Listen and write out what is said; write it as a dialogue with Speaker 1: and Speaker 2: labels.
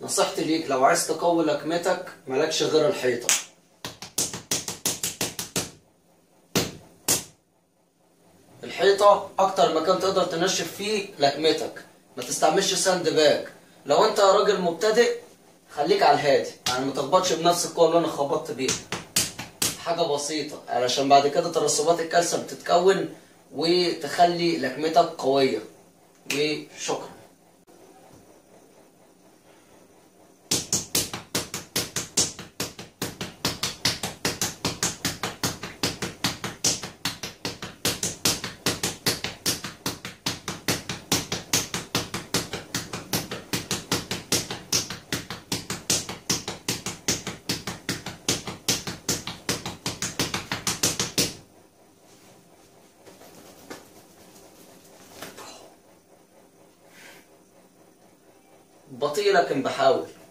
Speaker 1: نصيحتي ليك لو عايز تقوي لكمتك مالكش غير الحيطة الحيطة أكتر مكان تقدر تنشف فيه لكمتك ما تستعملش ساند باج لو أنت راجل مبتدئ خليك على الهادي يعني ما تخبطش بنفس القوة اللي أنا خبطت بيها حاجة بسيطة علشان بعد كده ترسبات الكالسيوم تتكون وتخلي لكمتك قوية وشكرا بطيء لكن بحاول